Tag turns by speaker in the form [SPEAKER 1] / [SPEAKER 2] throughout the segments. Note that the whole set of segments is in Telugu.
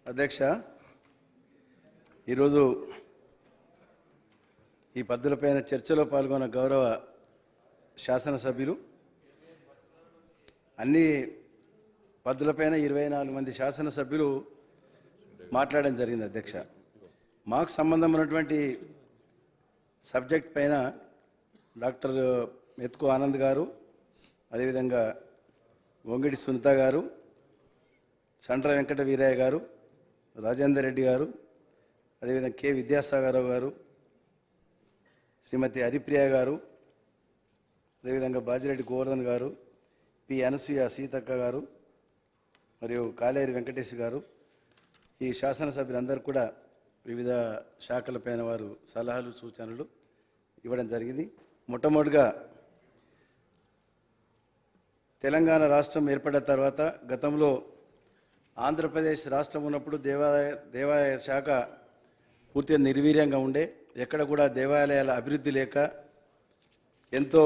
[SPEAKER 1] అధ్యక్ష ఈరోజు ఈ పద్ధతులపైన చర్చలో పాల్గొన్న గౌరవ శాసనసభ్యులు అన్ని పద్ధతులపైన ఇరవై నాలుగు మంది శాసనసభ్యులు మాట్లాడడం జరిగింది అధ్యక్ష మాకు సంబంధం ఉన్నటువంటి సబ్జెక్ట్ పైన డాక్టర్ మెతుకు ఆనంద్ గారు అదేవిధంగా వంగిడి సునీత గారు సండ్ర వెంకట వీరయ్య గారు రాజేందర్ రెడ్డి గారు అదేవిధంగా కె విద్యాసాగరరావు గారు శ్రీమతి హరిప్రియ గారు అదేవిధంగా బాజిరెడ్డి గోవర్ధన్ గారు పి అనసూయ సీతక్క గారు మరియు కాలేరి వెంకటేష్ గారు ఈ శాసనసభ్యులందరూ కూడా వివిధ శాఖలపైన వారు సలహాలు సూచనలు ఇవ్వడం జరిగింది మొట్టమొదటిగా తెలంగాణ రాష్ట్రం ఏర్పడిన తర్వాత గతంలో ఆంధ్రప్రదేశ్ రాష్ట్రం ఉన్నప్పుడు దేవాలయ దేవాలయ శాఖ పూర్తిగా నిర్వీర్యంగా ఉండే ఎక్కడ కూడా దేవాలయాల అభివృద్ధి లేక ఎంతో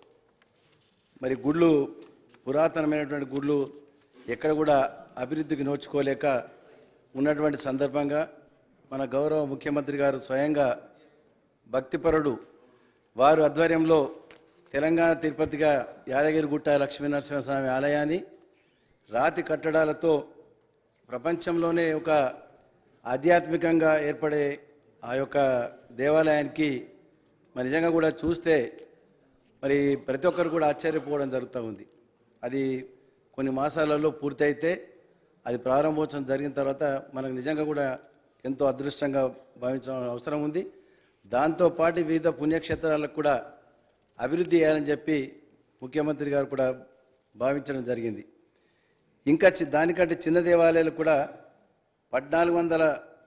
[SPEAKER 1] మరి గుళ్ళు పురాతనమైనటువంటి గుళ్ళు ఎక్కడ కూడా అభివృద్ధికి నోచుకోలేక ఉన్నటువంటి సందర్భంగా మన గౌరవ ముఖ్యమంత్రి గారు స్వయంగా భక్తిపరుడు వారు ఆధ్వర్యంలో తెలంగాణ తిరుపతిగా యాదగిరిగుట్ట లక్ష్మీనరసింహస్వామి ఆలయాన్ని రాతి కట్టడాలతో ప్రపంచంలోనే ఒక ఆధ్యాత్మికంగా ఏర్పడే ఆ యొక్క దేవాలయానికి మరి నిజంగా కూడా చూస్తే మరి ప్రతి ఒక్కరు కూడా ఆశ్చర్యపోవడం జరుగుతూ ఉంది అది కొన్ని మాసాలలో పూర్తయితే అది ప్రారంభోత్సవం జరిగిన తర్వాత మనకు నిజంగా కూడా ఎంతో అదృష్టంగా భావించడం అవసరం ఉంది దాంతోపాటు వివిధ పుణ్యక్షేత్రాలకు కూడా అభివృద్ధి చేయాలని చెప్పి ముఖ్యమంత్రి గారు కూడా భావించడం జరిగింది ఇంకా చి- దానికంటే చిన్న దేవాలయాలు కూడా పద్నాలుగు వందల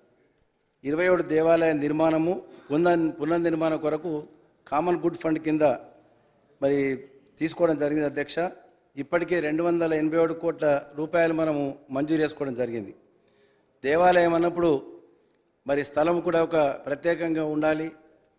[SPEAKER 1] ఇరవై ఏడు దేవాలయ నిర్మాణము పునర్ పునర్నిర్మాణం కొరకు కామన్ గుడ్ ఫండ్ కింద మరి తీసుకోవడం జరిగింది అధ్యక్ష ఇప్పటికే రెండు వందల ఎనభై ఏడు కోట్ల రూపాయలు మనము మంజూరు చేసుకోవడం జరిగింది దేవాలయం అన్నప్పుడు మరి స్థలం కూడా ఒక ప్రత్యేకంగా ఉండాలి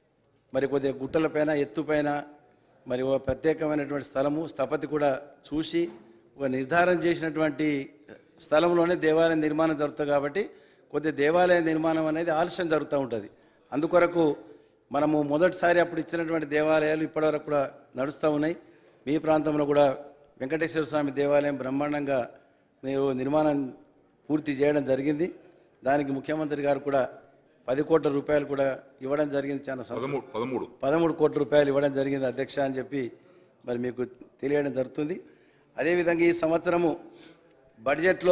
[SPEAKER 1] మరి కొద్దిగా గుట్టలపైన ఎత్తుపైన మరి ఒక ప్రత్యేకమైనటువంటి స్థలము స్థపతి కూడా చూసి ఒక నిర్ధారణ చేసినటువంటి స్థలంలోనే దేవాలయ నిర్మాణం జరుగుతుంది కాబట్టి కొద్ది దేవాలయ నిర్మాణం అనేది ఆలస్యం జరుగుతూ ఉంటుంది అందుకొరకు మనము మొదటిసారి అప్పుడు ఇచ్చినటువంటి దేవాలయాలు ఇప్పటివరకు కూడా నడుస్తూ ఉన్నాయి మీ ప్రాంతంలో కూడా వెంకటేశ్వర స్వామి దేవాలయం బ్రహ్మాండంగా మీరు నిర్మాణం పూర్తి చేయడం జరిగింది దానికి ముఖ్యమంత్రి గారు కూడా పది కోట్ల రూపాయలు కూడా ఇవ్వడం జరిగింది చాలా సంతోషం.
[SPEAKER 2] పదమూడు పదమూడు
[SPEAKER 1] పదమూడు కోట్ల రూపాయలు ఇవ్వడం జరిగింది అధ్యక్ష అని చెప్పి మరి మీకు తెలియడం జరుగుతుంది అదేవిధంగా ఈ సంవత్సరము బడ్జెట్లో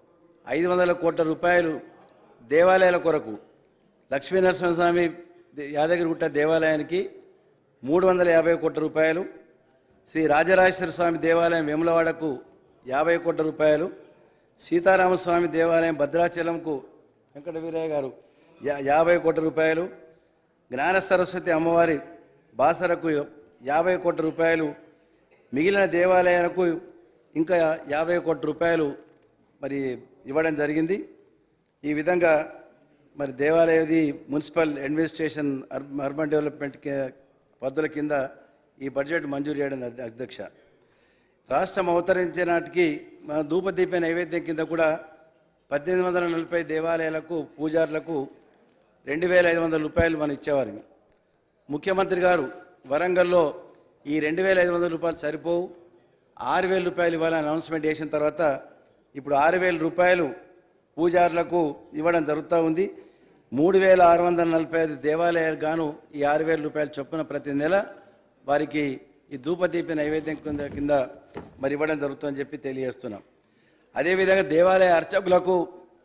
[SPEAKER 1] ఐదు వందల కోట్ల రూపాయలు దేవాలయాల కొరకు లక్ష్మీనరసింహస్వామి దే- యాదగిరిగుట్ట దేవాలయానికి మూడు వందల యాభై కోట్ల రూపాయలు శ్రీ రాజరాజేశ్వర స్వామి దేవాలయం వేములవాడకు యాభై కోట్ల రూపాయలు సీతారామస్వామి దేవాలయం భద్రాచలంకు వెంకట వీరయ్య గారు యా యాభై కోట్ల రూపాయలు జ్ఞాన సరస్వతి అమ్మవారి బాసరకు యాభై కోట్ల రూపాయలు మిగిలిన దేవాలయాలకు ఇంకా యాభై కోట్ల రూపాయలు మరి ఇవ్వడం జరిగింది ఈ విధంగా మరి దేవాలయది మున్సిపల్ అడ్మినిస్ట్రేషన్ అర్- అర్బన్ డెవలప్మెంట్ కి- పద్ధతుల కింద ఈ బడ్జెట్ మంజూరు చేయడం అధ్య- అధ్యక్ష రాష్ట్రం అవతరించే నాటికి మన ధూపదీప నైవేద్యం కింద కూడా పద్దెనిమిది వందల నలభై దేవాలయాలకు పూజారులకు రెండు వేల ఐదు వందల రూపాయలు మనం ఇచ్చేవారు ముఖ్యమంత్రి గారు వరంగల్లో ఈ రెండు వేల ఐదు వందల రూపాయలు సరిపోవు ఆరు వేల రూపాయలు ఇవ్వాలని అనౌన్స్మెంట్ చేసిన తర్వాత ఇప్పుడు ఆరు వేల రూపాయలు పూజారులకు ఇవ్వడం జరుగుతూ ఉంది మూడు వేల ఆరు వందల నలభై ఐదు దేవాలయాలు గాను ఈ ఆరు వేల రూపాయలు చొప్పున ప్రతి నెల వారికి ఈ ధూపదీప నైవేద్యం కింద కింద మరి ఇవ్వడం జరుగుతుందని చెప్పి తెలియజేస్తున్నాం అదేవిధంగా దేవాలయ అర్చకులకు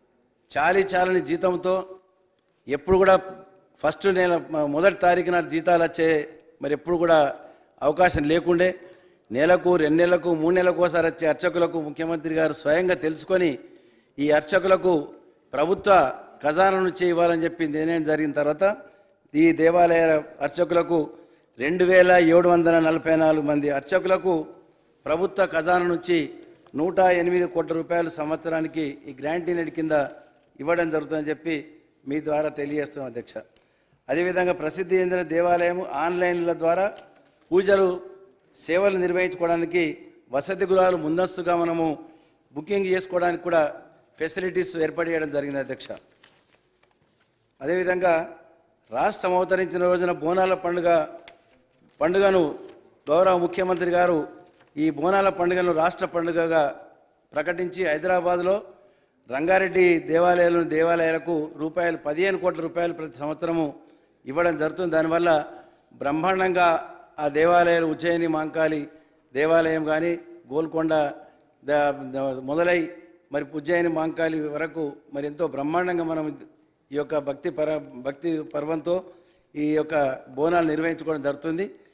[SPEAKER 1] చాలీ చాలని జీతంతో ఎప్పుడు కూడా ఫస్ట్ నెల మ- మొదటి తారీఖు నాడు జీతాలు వచ్చే మరి ఎప్పుడు కూడా అవకాశం లేకుండే నెలకు రెండు నెలలకు మూడు నెలలకు ఒకసారి వచ్చే అర్చకులకు ముఖ్యమంత్రి గారు స్వయంగా తెలుసుకొని ఈ అర్చకులకు ప్రభుత్వ ఖజానా నుంచి ఇవ్వాలని చెప్పి నిర్ణయం జరిగిన తర్వాత ఈ దేవాలయ అర్చకులకు రెండు వేల ఏడు వందల నలభై నాలుగు మంది అర్చకులకు ప్రభుత్వ ఖజానా నుంచి నూట ఎనిమిది కోట్ల రూపాయలు సంవత్సరానికి ఈ గ్రాంటీనెడ్ కింద ఇవ్వడం జరుగుతుందని చెప్పి మీ ద్వారా తెలియజేస్తున్నాం అధ్యక్ష అదేవిధంగా ప్రసిద్ధి చెందిన దేవాలయం ఆన్లైన్ల ద్వారా పూజలు సేవలు నిర్వహించుకోవడానికి వసతి గృహాలు ముందస్తుగా మనము బుకింగ్ చేసుకోవడానికి కూడా ఫెసిలిటీస్ ఏర్పాటు చేయడం జరిగింది అధ్యక్ష అదేవిధంగా రాష్ట్రం అవతరించిన రోజున బోనాల పండుగ పండుగను గౌరవ ముఖ్యమంత్రి గారు ఈ బోనాల పండుగను రాష్ట్ర పండుగగా ప్రకటించి హైదరాబాద్లో రంగారెడ్డి దేవాలయాలను దేవాలయాలకు రూపాయలు పదిహేను కోట్ల రూపాయలు ప్రతి సంవత్సరము ఇవ్వడం జరుగుతుంది దానివల్ల బ్రహ్మాండంగా ఆ దేవాలయాలు ఉజ్జయిని మాంకాళి దేవాలయం కానీ గోల్కొండ ద- ద- మొదలై మరి ఉజ్జయిని మాంకాళి వరకు మరి ఎంతో బ్రహ్మాండంగా మనం ఈ యొక్క భక్తి పర భక్తి పర్వంతో ఈ యొక్క బోనాలు నిర్వహించుకోవడం జరుగుతుంది